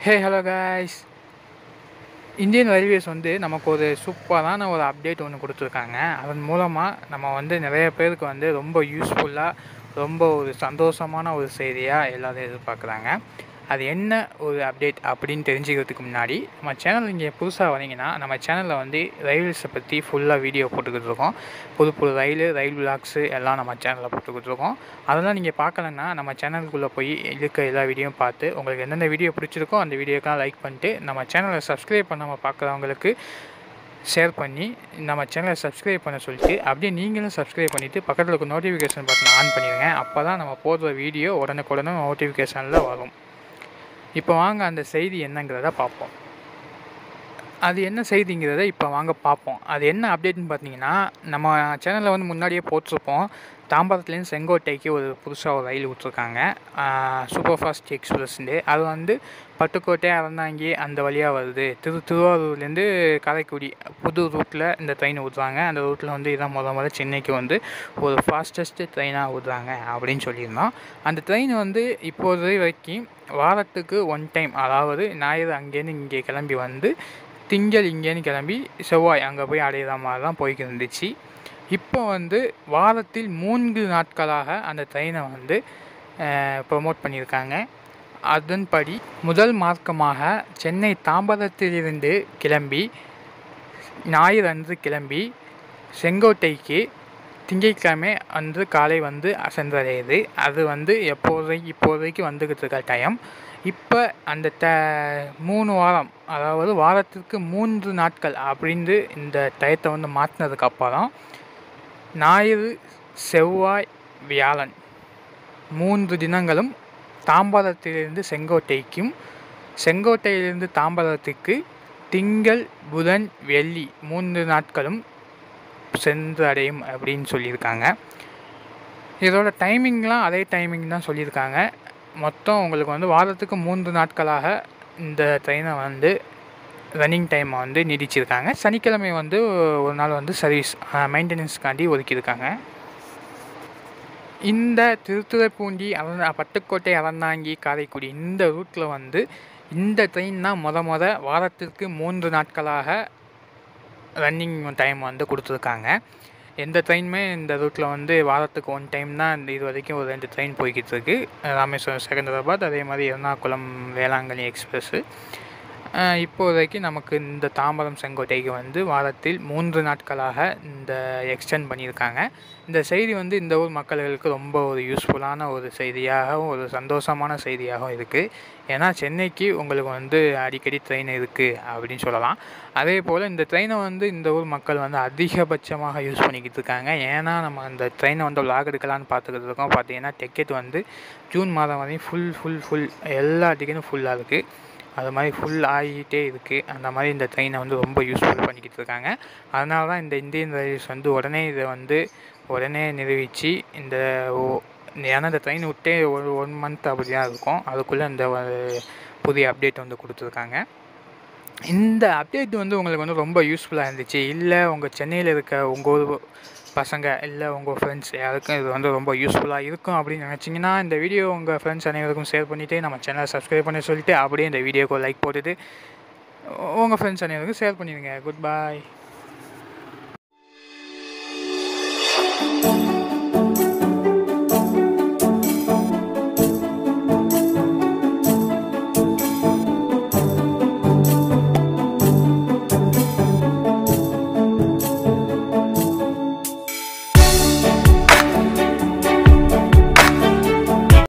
ஹே hello guys Indian railways வந்து நமக்கு ஒரு சூப்பரான ஒரு அப்டேட் ஒன்று கொடுத்துருக்காங்க அதன் மூலமாக நம்ம வந்து நிறைய பேருக்கு வந்து ரொம்ப யூஸ்ஃபுல்லாக ரொம்ப ஒரு சந்தோஷமான ஒரு செய்தியாக எல்லோரும் எதிர்பார்க்குறாங்க அது என்ன ஒரு அப்டேட் அப்படின்னு தெரிஞ்சுக்கிறதுக்கு முன்னாடி நம்ம சேனல் இங்கே புதுசாக வரீங்கன்னா நம்ம சேனலில் வந்து ரயில்ஸை பற்றி ஃபுல்லாக வீடியோ போட்டுக்கிட்டு இருக்கோம் புது புது ரயில் ரயில் விளாக்ஸு எல்லாம் நம்ம சேனலில் போட்டுக்கிட்டு இருக்கோம் அதெல்லாம் நீங்கள் பார்க்கலன்னா நம்ம சேனலுக்குள்ளே போய் இருக்க எல்லா வீடியோவும் பார்த்து உங்களுக்கு எந்தெந்த வீடியோ பிடிச்சிருக்கோ அந்த வீடியோக்கெலாம் லைக் பண்ணிட்டு நம்ம சேனலை சப்ஸ்கிரைப் பண்ணாமல் பார்க்குறவங்களுக்கு ஷேர் பண்ணி நம்ம சேனலை சப்ஸ்கிரைப் பண்ண சொல்லிட்டு அப்படியே நீங்களும் சப்ஸ்கிரைப் பண்ணிவிட்டு பக்கத்தில் இருக்க நோட்டிஃபிகேஷன் பட்டன் ஆன் பண்ணிடுங்க அப்போ தான் நம்ம போடுற வீடியோ உடனுக்குடனே நோட்டிஃபிகேஷனில் வரும் இப்போ வாங்க அந்த செய்தி என்னங்கிறத பார்ப்போம் அது என்ன செய்திங்கிறத இப்போ வாங்க பார்ப்போம் அது என்ன அப்டேட்னு பார்த்தீங்கன்னா நம்ம சேனலில் வந்து முன்னாடியே போட்டிருப்போம் தாம்பரத்துலேருந்து செங்கோட்டைக்கு ஒரு புதுசாக ஒரு ரயில் விட்ருக்காங்க சூப்பர் ஃபாஸ்ட் எக்ஸ்பிரஸ்ண்டு அது வந்து பட்டுக்கோட்டை அறந்தாங்கி அந்த வழியாக வருது திரு திருவாரூர்லேருந்து காரைக்குடி புது ரூட்டில் இந்த ட்ரெயின் விட்றாங்க அந்த ரூட்டில் வந்து இதான் முத முதல்ல சென்னைக்கு வந்து ஒரு ஃபாஸ்டஸ்ட்டு ட்ரெயினாக விட்றாங்க அப்படின்னு சொல்லியிருந்தோம் அந்த ட்ரெயின் வந்து இப்போது வரைக்கும் வாரத்துக்கு ஒன் டைம் அதாவது ஞாயிறு அங்கேருந்து இங்கே கிளம்பி வந்து திங்கள் இங்கேருந்து கிளம்பி செவ்வாய் அங்கே போய் அடையிற மாதிரி தான் போய்க்கு இருந்துச்சு இப்போ வந்து வாரத்தில் மூன்று நாட்களாக அந்த ட்ரெயினை வந்து ப்ரொமோட் பண்ணியிருக்காங்க அதன்படி முதல் மார்க்கமாக சென்னை தாம்பரத்திலிருந்து கிளம்பி ஞாயிறு அன்று கிளம்பி செங்கோட்டைக்கு திங்கட்கிழமை அன்று காலை வந்து சென்றடையுது அது வந்து எப்போதைக்கு இப்போதைக்கு வந்துக்கிட்டு இருக்க டைம் இப்போ அந்த ட மூணு வாரம் அதாவது வாரத்திற்கு மூன்று நாட்கள் அப்படின்னு இந்த டயத்தை வந்து மாற்றினதுக்கப்புறம் ஞாயிறு செவ்வாய் வியாழன் மூன்று தினங்களும் தாம்பரத்திலிருந்து செங்கோட்டைக்கும் செங்கோட்டையிலிருந்து தாம்பரத்துக்கு திங்கள் புதன் வெள்ளி மூன்று நாட்களும் சென்று அடையும் அப்படின்னு சொல்லியிருக்காங்க இதோட டைமிங்லாம் அதே டைமிங் தான் சொல்லியிருக்காங்க மொத்தம் உங்களுக்கு வந்து வாரத்துக்கு மூன்று நாட்களாக இந்த ட்ரெயினை வந்து ரன்னிங் டைமை வந்து நீடிச்சிருக்காங்க சனிக்கிழமை வந்து ஒரு நாள் வந்து சர்வீஸ் மெயின்டெனன்ஸ்க்காண்டி ஒதுக்கியிருக்காங்க இந்த திருத்துறைப்பூண்டி அறநா பட்டுக்கோட்டை அறந்தாங்கி காரைக்குடி இந்த ரூட்டில் வந்து இந்த ட்ரெயின் தான் மொத மொத வாரத்திற்கு மூன்று நாட்களாக ரன்னிங் டைம் வந்து கொடுத்துருக்காங்க எந்த ட்ரெயினுமே இந்த ரூட்டில் வந்து வாரத்துக்கு ஒன் டைம் தான் இந்த இது வரைக்கும் ஒரு ரெண்டு ட்ரெயின் போய்கிட்டு இருக்கு ராமேஸ்வரம் செகந்தராபாத் அதே மாதிரி எர்ணாகுளம் வேளாங்கண்ணி எக்ஸ்பிரஸ்ஸு இப்போதைக்கு நமக்கு இந்த தாம்பரம் செங்கோட்டைக்கு வந்து வாரத்தில் மூன்று நாட்களாக இந்த எக்ஸ்டெண்ட் பண்ணியிருக்காங்க இந்த செய்தி வந்து இந்த ஊர் மக்களுக்கு ரொம்ப ஒரு யூஸ்ஃபுல்லான ஒரு செய்தியாகவும் ஒரு சந்தோஷமான செய்தியாகவும் இருக்குது ஏன்னா சென்னைக்கு உங்களுக்கு வந்து அடிக்கடி ட்ரெயின் இருக்குது அப்படின்னு சொல்லலாம் அதே போல் இந்த ட்ரெயினை வந்து இந்த ஊர் மக்கள் வந்து அதிகபட்சமாக யூஸ் பண்ணிக்கிட்டு இருக்காங்க ஏன்னா நம்ம அந்த ட்ரெயினை வந்து லாக் எடுக்கலான்னு பார்த்துக்கிட்டு இருக்கோம் பார்த்தீங்கன்னா டிக்கெட் வந்து ஜூன் மாதம் வரையும் ஃபுல் ஃபுல் ஃபுல் எல்லா டிக்கெட்டும் ஃபுல்லாக இருக்குது அது மாதிரி ஃபுல் ஆகிட்டே இருக்குது அந்த மாதிரி இந்த ட்ரெயினை வந்து ரொம்ப யூஸ்ஃபுல் பண்ணிக்கிட்டு இருக்காங்க அதனால தான் இந்த இந்தியன் ரயில்வேஸ் வந்து உடனே இதை வந்து உடனே நிரூபித்து இந்த ஏன்னா இந்த ட்ரெயின் விட்டே ஒரு ஒன் மந்த் அப்படி தான் இருக்கும் அதுக்குள்ளே இந்த புதிய அப்டேட் வந்து கொடுத்துருக்காங்க இந்த அப்டேட் வந்து உங்களுக்கு வந்து ரொம்ப யூஸ்ஃபுல்லாக இருந்துச்சு இல்லை உங்கள் சென்னையில் இருக்க உங்கள் ஊர் பசங்க இல்லை உங்கள் ஃப்ரெண்ட்ஸ் யாருக்கும் இது வந்து ரொம்ப யூஸ்ஃபுல்லாக இருக்கும் அப்படின்னு நினச்சிங்கன்னா இந்த வீடியோ உங்கள் ஃப்ரெண்ட்ஸ் அனைவருக்கும் ஷேர் பண்ணிவிட்டு நம்ம சேனலை சப்ஸ்கிரைப் பண்ண சொல்லிட்டு அப்படியே இந்த வீடியோக்கு லைக் போட்டுட்டு உங்கள் ஃப்ரெண்ட்ஸ் அனைவருக்கும் ஷேர் பண்ணிடுங்க குட் பாய்